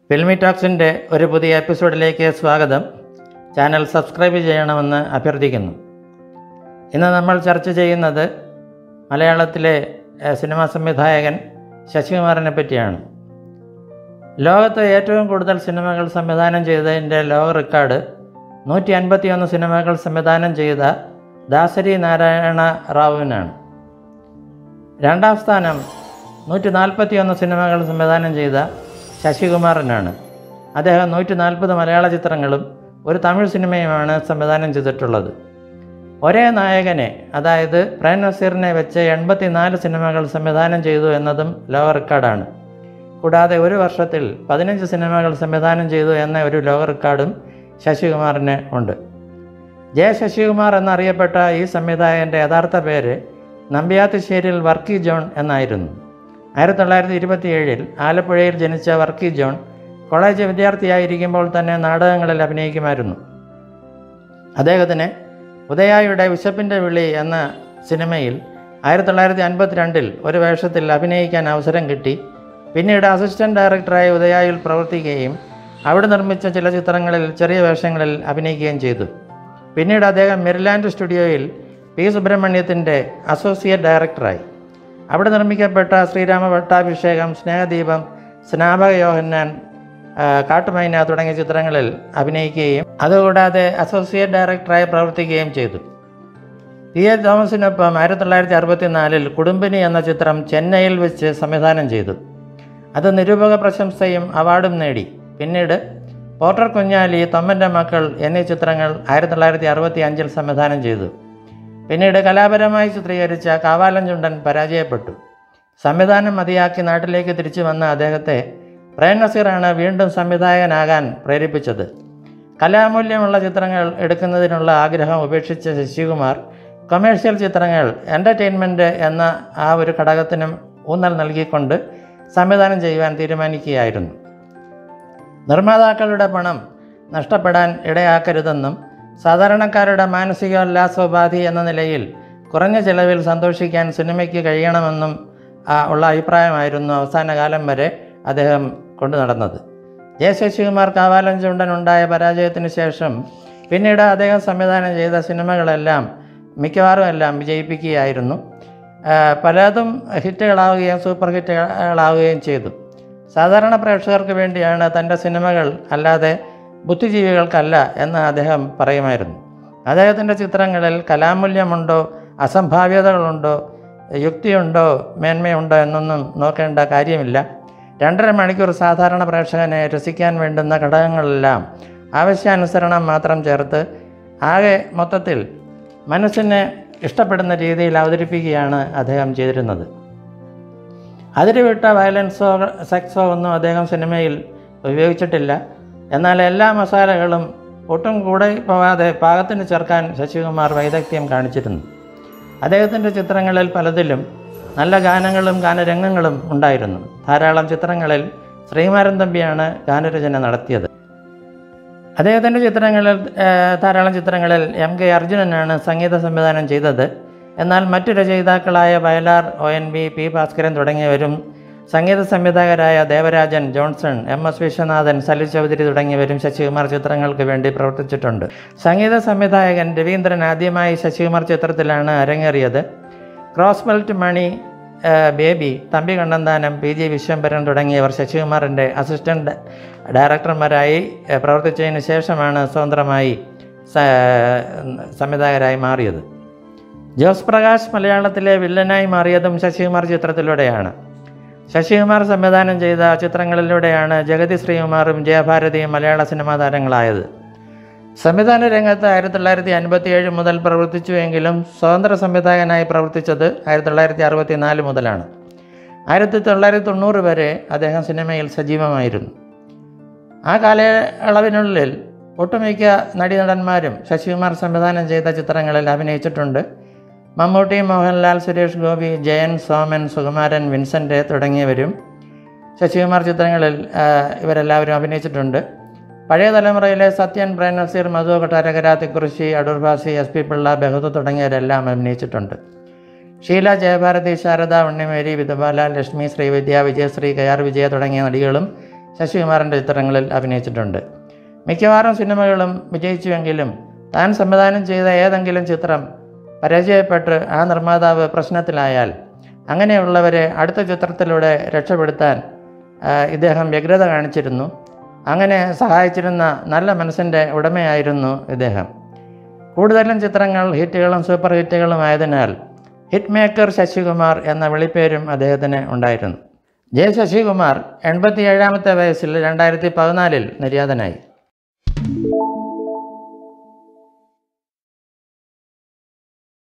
filmy ടോക്സിൻ്റെ ഒരു പുതിയ എപ്പിസോഡിലേക്ക് സ്വാഗതം ചാനൽ സബ്സ്ക്രൈബ് ചെയ്യണമെന്ന് അഭ്യർത്ഥിക്കുന്നു ഇന്ന് നമ്മൾ ചർച്ച ചെയ്യുന്നത് മലയാളത്തിലെ ഏഹ്, സിനിമാ സംവിധായകൻ ശശികുമാറിനെ പറ്റിയാണ് ലോകത്ത് ഏറ്റവും കൂടുതൽ സിനിമകൾ സംവിധാനം ചെയ്തതിൻ്റെ ലോക റെക്കോർഡ് നൂറ്റി അൻപത്തിയൊന്ന് സിനിമകൾ സംവിധാനം ചെയ്ത ദാസരി നാരായണ റാവുവിനാണ് രണ്ടാം സ്ഥാനം നൂറ്റി നാൽപ്പത്തിയൊന്ന് സിനിമകൾ സംവിധാനം ചെയ്ത ശശികുമാറിനാണ് അദ്ദേഹം നൂറ്റി നാൽപ്പത് മലയാള ചിത്രങ്ങളും ഒരു തമിഴ് സിനിമയുമാണ് സംവിധാനം ചെയ്തിട്ടുള്ളത് ഒരേ നായകനെ അതായത് പ്രേം നസീറിനെ വെച്ച് എൺപത്തിനാല് സിനിമകൾ സംവിധാനം ചെയ്തു എന്നതും ലോക റെക്കോർഡാണ് കൂടാതെ ഒരു വർഷത്തിൽ പതിനഞ്ച് സിനിമകൾ സംവിധാനം ചെയ്തു എന്ന ഒരു ലോക റെക്കോർഡും ശശികുമാറിന് ഉണ്ട് ജെ ശശികുമാർ എന്നറിയപ്പെട്ട ഈ സംവിധായകൻ്റെ യഥാർത്ഥ പേര് നമ്പ്യാത്തുശ്ശേരിയിൽ വർക്കി ജോൺ എന്നായിരുന്നു ആയിരത്തി തൊള്ളായിരത്തി ഇരുപത്തിയേഴിൽ ആലപ്പുഴയിൽ ജനിച്ച വർക്കി ജോൺ കോളേജ് വിദ്യാർത്ഥിയായിരിക്കുമ്പോൾ തന്നെ നാടകങ്ങളിൽ അഭിനയിക്കുമായിരുന്നു അദ്ദേഹത്തിന് ഉദയായുടെ വിശപ്പിൻ്റെ വിളി എന്ന സിനിമയിൽ ആയിരത്തി തൊള്ളായിരത്തി അൻപത്തിരണ്ടിൽ ഒരു വേഷത്തിൽ അഭിനയിക്കാൻ അവസരം കിട്ടി പിന്നീട് അസിസ്റ്റൻറ്റ് ഡയറക്ടറായി ഉദയായിൽ പ്രവർത്തിക്കുകയും അവിടെ നിർമ്മിച്ച ചില ചിത്രങ്ങളിൽ ചെറിയ വേഷങ്ങളിൽ അഭിനയിക്കുകയും ചെയ്തു പിന്നീട് അദ്ദേഹം മെരിലാൻഡ് സ്റ്റുഡിയോയിൽ പി സുബ്രഹ്മണ്യത്തിൻ്റെ അസോസിയേറ്റ് ഡയറക്ടറായി അവിടെ നിർമ്മിക്കപ്പെട്ട ശ്രീരാമ പട്ടാഭിഷേകം സ്നേഹദീപം സ്നാപക യോഹന്നാൻ ആ, കാട്ടുമൈന തുടങ്ങിയ ചിത്രങ്ങളിൽ അഭിനയിക്കുകയും അതുകൂടാതെ അസോസിയേറ്റ് ഡയറക്ടറായി പ്രവർത്തിക്കുകയും ചെയ്തു പി എ തോമസിനൊപ്പം ആയിരത്തി തൊള്ളായിരത്തി അറുപത്തിനാലിൽ കുടുംബിനി എന്ന ചിത്രം ചെന്നൈയിൽ വെച്ച് സംവിധാനം ചെയ്തു അത് നിരൂപക പ്രശംസയും അവാർഡും നേടി പിന്നീട് പോർട്ടർ കുഞ്ഞാലി തൊമ്മൻ്റെ മക്കൾ എന്നീ ചിത്രങ്ങൾ ആയിരത്തി തൊള്ളായിരത്തി അറുപത്തി അഞ്ചിൽ സംവിധാനം ചെയ്തു പിന്നീട് കലാപരമായി ചിത്രീകരിച്ച കാവാലം ചുണ്ടൻ പരാജയപ്പെട്ടു സംവിധാനം മതിയാക്കി നാട്ടിലേക്ക് തിരിച്ചു വന്ന അദ്ദേഹത്തെ പ്രേം നസീറാണ് വീണ്ടും സംവിധായകനാകാൻ പ്രേരിപ്പിച്ചത് കലാമൂല്യമുള്ള ചിത്രങ്ങൾ എടുക്കുന്നതിനുള്ള ആഗ്രഹം ഉപേക്ഷിച്ച ശശികുമാർ കൊമേഴ്ഷ്യൽ ചിത്രങ്ങൾ എൻ്റർടൈൻമെൻറ്റ് എന്ന ആ ഒരു ഘടകത്തിനും ഊന്നൽ നൽകിക്കൊണ്ട് സംവിധാനം ചെയ്യുവാൻ തീരുമാനിക്കുകയായിരുന്നു നിർമ്മാതാക്കളുടെ പണം നഷ്ടപ്പെടാൻ ഇടയാക്കരുതെന്നും സാധാരണക്കാരുടെ മാനസികോല്ലാസോപാധി എന്ന നിലയിൽ കുറഞ്ഞ ചിലവിൽ സന്തോഷിക്കാൻ സിനിമയ്ക്ക് കഴിയണമെന്നും ആ, ഉള്ള അഭിപ്രായമായിരുന്നു അവസാന കാലം വരെ അദ്ദേഹം കൊണ്ടു നടന്നത് ജെ ശശികുമാർ കാവാലം ചുണ്ടൻ ഉണ്ടായ പരാജയത്തിന് ശേഷം പിന്നീട് അദ്ദേഹം സംവിധാനം ചെയ്ത സിനിമകളെല്ലാം മിക്കവാറും എല്ലാം വിജയിപ്പിക്കുകയായിരുന്നു ആ, പലതും ഹിറ്റുകളാവുകയും സൂപ്പർ ഹിറ്റുകളാവുകയും ചെയ്തു സാധാരണ പ്രേക്ഷകർക്ക് വേണ്ടിയാണ് തൻ്റെ സിനിമകൾ അല്ലാതെ ബുദ്ധിജീവികൾക്കല്ല എന്ന് അദ്ദേഹം പറയുമായിരുന്നു അദ്ദേഹത്തിൻ്റെ ചിത്രങ്ങളിൽ കലാമൂല്യമുണ്ടോ അസംഭാവ്യതകളുണ്ടോ യുക്തിയുണ്ടോ മേന്മയുണ്ടോ എന്നൊന്നും നോക്കേണ്ട കാര്യമില്ല രണ്ടര മണിക്കൂർ സാധാരണ പ്രേക്ഷകനെ രസിക്കാൻ വേണ്ടുന്ന ഘടകങ്ങളെല്ലാം ആവശ്യാനുസരണം മാത്രം ചേർത്ത് ആകെ മൊത്തത്തിൽ മനസ്സിനെ ഇഷ്ടപ്പെടുന്ന രീതിയിൽ അവതരിപ്പിക്കുകയാണ് അദ്ദേഹം ചെയ്തിരുന്നത് അതിരുവിട്ട വയലൻസോ സെക്സോ ഒന്നും അദ്ദേഹം സിനിമയിൽ ഉപയോഗിച്ചിട്ടില്ല എന്നാൽ എല്ലാ മസാലകളും ഒട്ടും കൂടെ പോവാതെ പാകത്തിന് ചേർക്കാൻ ശശികുമാർ വൈദഗ്ധ്യം കാണിച്ചിരുന്നു അദ്ദേഹത്തിൻ്റെ ചിത്രങ്ങളിൽ പലതിലും നല്ല ഗാനങ്ങളും ഗാനരംഗങ്ങളും ഉണ്ടായിരുന്നു ധാരാളം ചിത്രങ്ങളിൽ ശ്രീമാരൻ തമ്പിയാണ് ഗാനരചന നടത്തിയത് അദ്ദേഹത്തിൻ്റെ ചിത്രങ്ങളിൽ ഏഹ്, ധാരാളം ചിത്രങ്ങളിൽ എം കെ അർജുനനാണ് സംഗീത സംവിധാനം ചെയ്തത് എന്നാൽ മറ്റു രചയിതാക്കളായ Vayalar O N V P Bhaskaran തുടങ്ങിയവരും സംഗീത സംവിധായകരായ Devarajan Johnson M S Viswanathan Salil Chowdhury തുടങ്ങിയവരും ശശികുമാർ ചിത്രങ്ങൾക്ക് വേണ്ടി പ്രവർത്തിച്ചിട്ടുണ്ട് സംഗീത സംവിധായകൻ രവീന്ദ്രൻ ആദ്യമായി ശശികുമാർ ചിത്രത്തിലാണ് അരങ്ങേറിയത് ക്രോസ് ബെൽറ്റ് മണി ആ, ബേബി തമ്പി കണ്ണന്താനം പി ജി വിശ്വംഭരൻ തുടങ്ങിയവർ ശശികുമാറിൻ്റെ അസിസ്റ്റൻ്റ് ഡയറക്ടർമാരായി ആ, പ്രവർത്തിച്ചതിന് ശേഷമാണ് സ്വതന്ത്രമായി സ- സംവിധായകരായി മാറിയത് ജോസ് പ്രകാശ് മലയാളത്തിലെ വില്ലനായി മാറിയതും ശശികുമാർ ചിത്രത്തിലൂടെയാണ് ശശികുമാർ സംവിധാനം ചെയ്ത ചിത്രങ്ങളിലൂടെയാണ് ജഗതി ശ്രീകുമാറും ജയഭാരതിയും മലയാള സിനിമാ താരങ്ങളായത് സംവിധാന രംഗത്ത് ആയിരത്തി തൊള്ളായിരത്തി അൻപത്തി ഏഴ് മുതൽ പ്രവർത്തിച്ചുവെങ്കിലും സ്വതന്ത്ര സംവിധായകനായി പ്രവർത്തിച്ചത് ആയിരത്തി തൊള്ളായിരത്തി അറുപത്തി നാല് മുതലാണ് ആയിരത്തി തൊള്ളായിരത്തി തൊണ്ണൂറ് വരെ അദ്ദേഹം സിനിമയിൽ സജീവമായിരുന്നു ആ കാലയളവിനുള്ളിൽ ഒട്ടുമിക്ക നടീനടന്മാരും ശശികുമാർ സംവിധാനം ചെയ്ത ചിത്രങ്ങളിൽ അഭിനയിച്ചിട്ടുണ്ട് മമ്മൂട്ടി മോഹൻലാൽ സുരേഷ് ഗോപി ജയൻ സോമൻ സുകുമാരൻ വിൻസെൻ്റ് തുടങ്ങിയവരും ശശികുമാർ ചിത്രങ്ങളിൽ ആ, ഇവരെല്ലാവരും അഭിനയിച്ചിട്ടുണ്ട് പഴയ തലമുറയിലെ സത്യൻ പ്രേം നസീർ മധു കൊട്ടാരകര തിക്കുറിശി അടൂർ ഭാസി എസ് പി പിള്ള ബഹദു തുടങ്ങിയവരെല്ലാം അഭിനയിച്ചിട്ടുണ്ട് ഷീല ജയഭാരതി ശാരദ ഉണ്ണിമേരി വിധുബാല ലക്ഷ്മി ശ്രീവിദ്യ വിജയശ്രീ കെ ആർ വിജയ തുടങ്ങിയ നടികളും ശശികുമാറിൻ്റെ ചിത്രങ്ങളിൽ അഭിനയിച്ചിട്ടുണ്ട് മിക്കവാറും സിനിമകളും വിജയിച്ചുവെങ്കിലും താൻ സംവിധാനം ചെയ്ത ഏതെങ്കിലും ചിത്രം പരാജയപ്പെട്ട് ആ നിർമ്മാതാവ് പ്രശ്നത്തിലായാൽ അങ്ങനെയുള്ളവരെ അടുത്ത ചിത്രത്തിലൂടെ രക്ഷപ്പെടുത്താൻ ആ, ഇദ്ദേഹം വ്യഗ്രത കാണിച്ചിരുന്നു അങ്ങനെ സഹായിച്ചിരുന്ന നല്ല മനസ്സിൻ്റെ ഉടമയായിരുന്നു ഇദ്ദേഹം കൂടുതലും ചിത്രങ്ങൾ ഹിറ്റുകളും സൂപ്പർ ഹിറ്റുകളും ആയതിനാൽ ഹിറ്റ് മേക്കർ ശശികുമാർ എന്ന വിളിപ്പേരും അദ്ദേഹത്തിന് ഉണ്ടായിരുന്നു ജെ ശശികുമാർ എൺപത്തി ഏഴാമത്തെ വയസ്സിൽ രണ്ടായിരത്തി പതിനാലിൽ നിര്യാതനായി